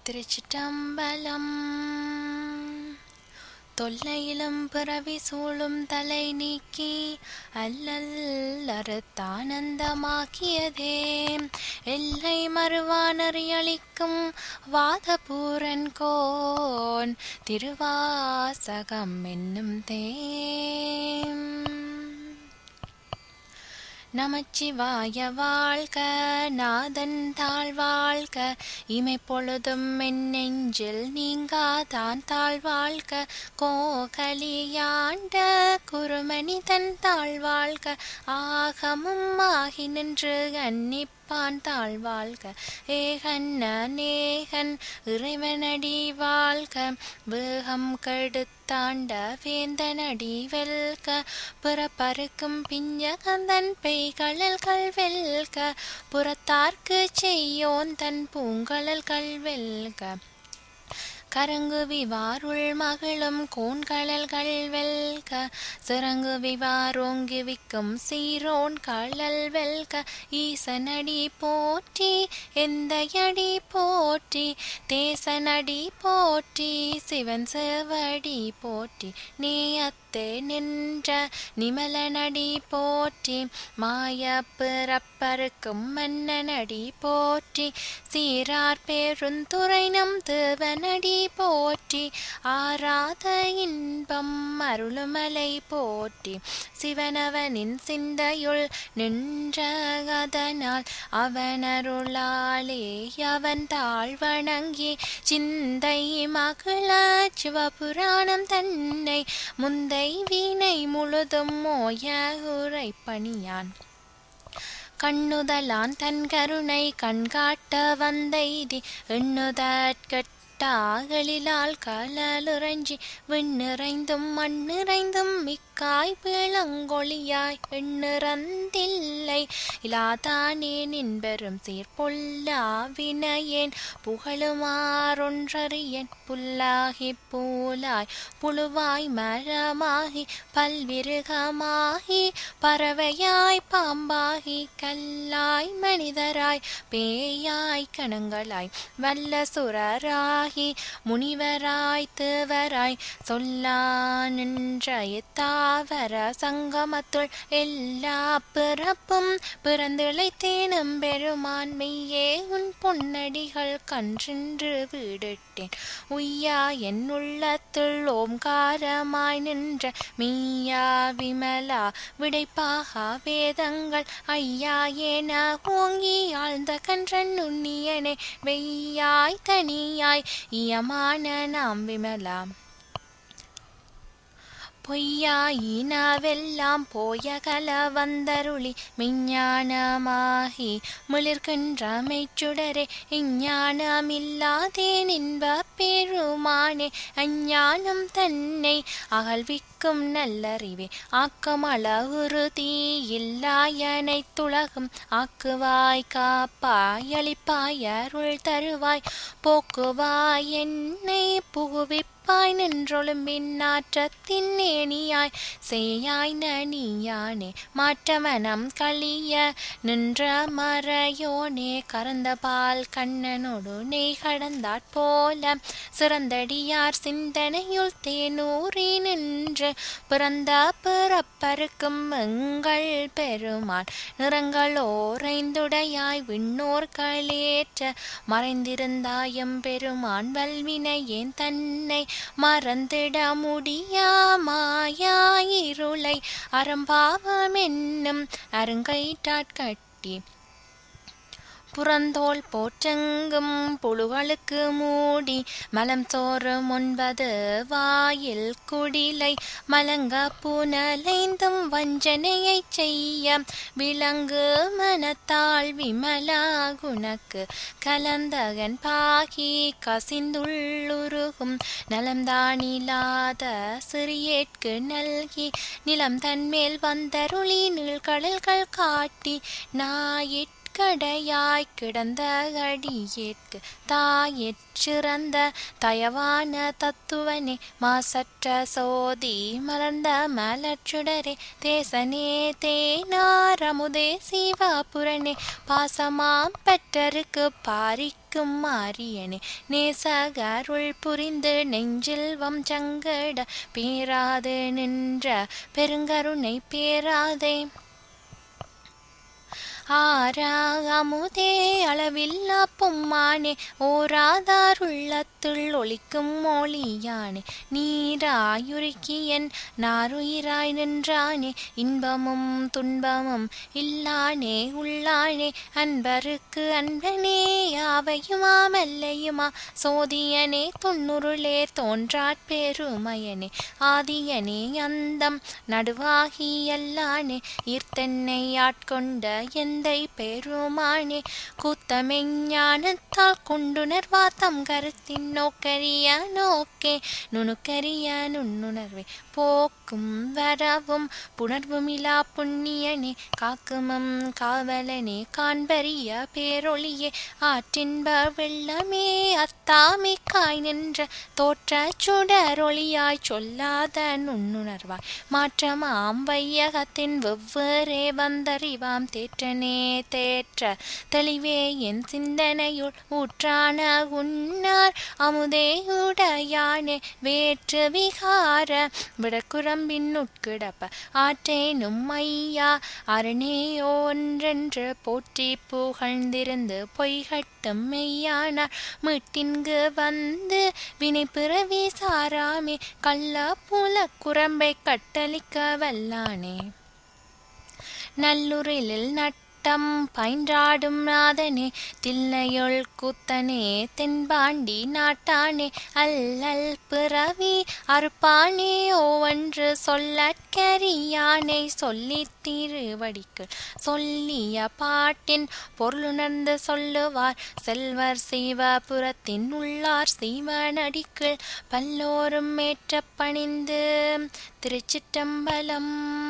திருச்சிற்றம்பலம் தொல்லையிலும் பிறவி சூழும் தலை நீக்கி அல்லல் அறுத்தானந்தமாக்கியதே எல்லை மறுவானறியளிக்கும் வாதபூரன் கோன் திருவாசகம் என்னும் தேம் நமச்சிவாய வாழ்க நாதன் தாழ்வாழ்க இமை பொழுதும் என் நெஞ்சில் நீங்காதான் தாழ்வாழ்க கோகலியாண்ட குருமணிதன் தாழ்வாழ்க ஆகமும் ஆகி நின்று அன்னிப்பான் தாழ்வாழ்க ஏகன் நேகன் இறைவனடி வாழ்க வேகம் கெடுத்தாண்ட வேந்தனடி வெல்க புறப்பருக்கும் பிஞ்சகந்தன் பெய்கழல்கள் வெல்க புறத்தார்க்கு செய்யோன் தன் பூங்கழல்கள் வெல்க கரங்குவிவாருள் மகளும் கோண்கழல்கள் வெல்க சிறங்குவிவாரோங்கி விக்கும் சீரோன் கழல் வெல்க ஈசனடி போற்றி எந்தையடி போற்றி தேசனடி போற்றி சிவன் சேவடி போற்றி நேயத்தே நின்ற நிமலனடி போற்றி மாய பிறப்பருக்கும் மன்னனடி போற்றி சீரார் பெருந்துரைனம் தேவனடி போற்றி ஆராத இன்பம் அருளுமலை போற்றி சிவனவனின் சிந்தையுள் நின்ற அதனால் அவனருளாலே அவன் தாழ்வணங்கி சிந்தை மகள சிவபுராணம் தன்னை முந்தை வீணை முழுதும் மோய உரை பணியான் கண்ணுதலான் தன் கருணை கண்காட்ட வந்தைதி எண்ணுதற்கட் டாகலிலால் கலலுறைஞ்சி விண்ணிறைந்தும் மண்ணிறைந்தும் மிக்காய் விளங்கொழியாய் எண்ணிறந்தில்லை இலாதானே நின்பெரும் சீர்பொல்லா வினையேன் புகழுமாறொன்றறியேன் புல்லாகி பூலாய் புழுவாய் மரமாகி பல்விருகமாகி பறவையாய் பாம்பாகி கல்லாய் மனிதராய் பேயாய் கணங்களாய் வல்ல சுரராகி முனிவராய் தேவராய் சொல்லா நின்ற தாவர சங்கமத்துள் எல்லா பிறப்பும் பிறந்திழைத்தேனும் பெருமான் மெய்யே உன் பொன்னடிகள் கன்றின்று வீடிட்டேன் உய்யா என் உள்ளத்துள் ஓம்காரமாய் நின்ற மெய்யா விமலா விடைப்பாகா வேதங்கள் ஐயா ஏன ஓங்கி ஆழ்ந்த கன்றன் நுண்ணியனே வெய்யாய் தனியாய் இயமான நாம் விமலா பொய்யாயினவெல்லாம் போய கல வந்தருளி மெஞ்ஞானமாகி மிளிர்கின்ற மெய்ச்சுடரே இஞ்ஞானமில்லாதே நின்ப பெருமானே அஞ்ஞானம் தன்னை அகழ்விக்கும் நல்லறிவே ஆக்கமளவுறுதி இல்லாயனை துலகும் ஆக்குவாய் காப்பாய் அளிப்பாய் அருள் தருவாய் போக்குவாய் என்னை புகுவிப் பாய் நின்றொழும்பின் நாற்றத்தின் நேணியாய் சேயாய் நனியானே மாற்றமனம் களிய நின்ற மறையோனே கறந்த பால் கண்ணனோடு நெய் கடந்தாற் போல சிறந்தடியார் சிந்தனையுள் தேனூறி நின்று பிறந்த பிறப்பருக்கும் எங்கள் பெருமான் நிறங்களோரைந்துடையாய் விண்ணோர்களேற்ற மறைந்திருந்தாயம் பெருமான் வல்வினையேன் தன்னை மறந்திட முடியாமாயிருளை அறம்பாவம் என்னும் அருங்கைட்டாட்கட்டி புறந்தோல் போற்றெங்கும் புழுகளுக்கு மூடி மலம் சோறும் ஒன்பது வாயில் குடிலை மலங்க புனலைந்தும் வஞ்சனையை செய்ய விலங்கு மனத்தாள் விமலா குணக்கு கலந்தகன் பாகி கசிந்துள்ளுருகும் நலம்தானில்லாத சிறியேற்கு நல்கி நிலம் தன்மேல் வந்தருளி நீழ்கடல்கள் காட்டி நாயிற் கடையாய் கிடந்த அடியேற்கு தாயிற் தயவான தத்துவனே மாசற்ற சோதி மலர்ந்த மலர்ச்சுடரே தேசனே தேனாரமுதே சிவாபுரனே பாசமாம் பெற்றருக்கு பாரிக்க ஒழிக்கும் மாரியனே நேசகருள் புரிந்து நெஞ்சில் வம் சங்கட பேராது நின்ற பெருங்கருணை பேராதே ஆரா அமுதே அளவில்லா பொம்மானே ஓராதார் உள்ளத்துள் ஒளிக்கும் மொழியானே நீராயுருக்கி என் நாருயிராய் நின்றானே இன்பமும் துன்பமும் இல்லானே உள்ளானே அன்பருக்கு அன்பனே யாவையுமா மெல்லையுமா சோதியனே தொன்னுருளேர் தோன்றாற் பெருமையனே ஆதியனே அந்தம் நடுவாகி எல்லானே ஈர்த்தென்னை ஆட்கொண்ட எந்தை பெருமானே கூத்தமெஞ்ஞானத்தால் கொண்டுணர்வா தம் கருத்தின் நோக்கரிய நோக்கே நுணுக்கரிய நுண்ணுணர்வே போக்கும் வரவும் புணர்வுமிலா புண்ணியனே காக்குமம் காவலனே காண்பரிய பேரொளியே ஆற்றின்ப வெள்ளமே அத்தாமி காய் நின்ற தோற்ற சுடரொளியாய் சொல்லாத நுண்ணுணர்வாய் மாற்றமாம் வையகத்தின் வெவ்வேறே வந்தறிவாம் தேற்றனே தேற்ற தெளிவே என் சிந்தனையுள் ஊற்றான உன்னார் அமுதே உடையானே வேற்று விகார விடக்குரம்பின் உட்கிடப்ப ஆற்றேனும் ஐயா அரணே ஒன்றென்று போற்றி புகழ்ந்திருந்து பொய்கட்டும் மெய்யானார் மீட்டின்கு வந்து வினை பிறவி சாராமே கள்ள புல குரம்பை கட்டளிக்க வல்லானே நல்லுரிலில் நட்டம் பயின்றாடும் நாதனே தில்லையுள் கூத்தனே தென்பாண்டி நாட்டானே அல்லல் பிறவி அறுப்பானே ஓவென்று சொல்லற்கரியானை சொல்லி திருவடிக்கு சொல்லிய பாட்டின் பொருளுணர்ந்து சொல்லுவார் செல்வர் சிவபுரத்தின் உள்ளார் சிவனடிக்குள் பல்லோரும் ஏற்ற பணிந்து திருச்சிற்றம்பலம்